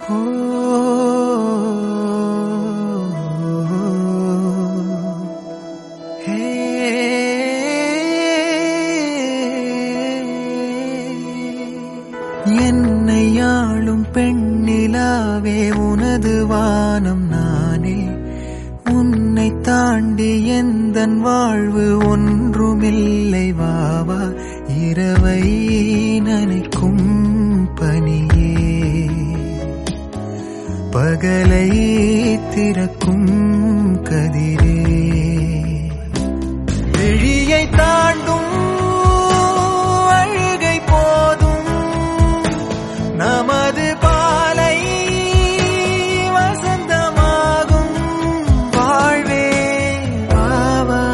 என்னை ஆளும் பெண்ணிலாவே உனது வானம் நானே உன்னை தாண்டி எந்தன் வாழ்வு ஒன்றுமில்லை வாவா இரவை நனைக்கும் பனியே பகலை திறக்கும் கதிரே விழியை தாண்டும் அழுகை போதும் நமது பாலை வசந்தமாகும் வாழ்வே வாவா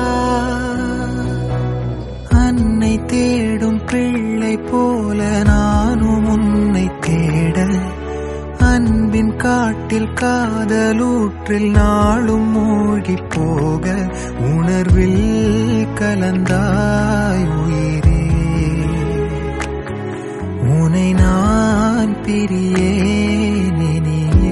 அன்னை தேடும் பிள்ளை போல நானும் உன்னை தேட அன்பின் காட்டில் காதலூற்றில் நாளும் மூழ்கி போக உணர்வில் கலந்தாய் உயிரே உனை நான் பிரியேன் இனியே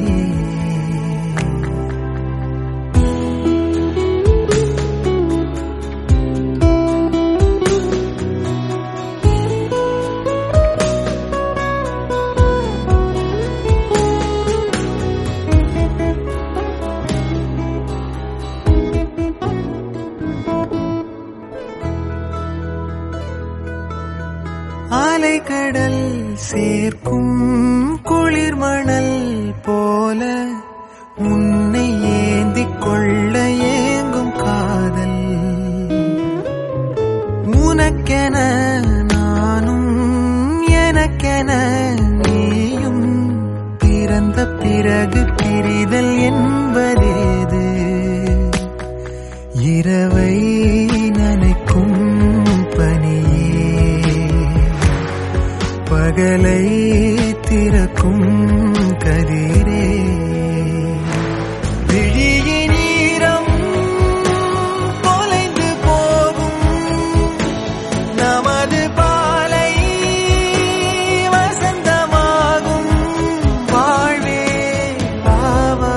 அலைக்கடல் சேர்க்கும் குளிர் மணல் போல உன்னை ஏந்திக் கொள்ள ஏங்கும் காதல் உனக்கென நானும் எனக்கென நீயும் பிறந்த பிறகு பிரிதல் என்பதேது இரவை நனைக்கும் பனியே பகலை திறக்கும் கதிரே விழியின் ஈரம் தொலைந்து போகும் நமது பாலை வசந்தமாகும் வாழ்வே பாவா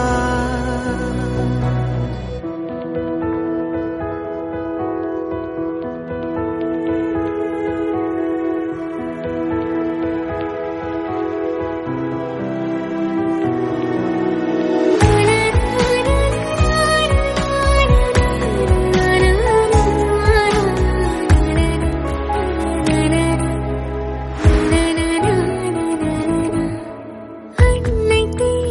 அன்னை தேடும்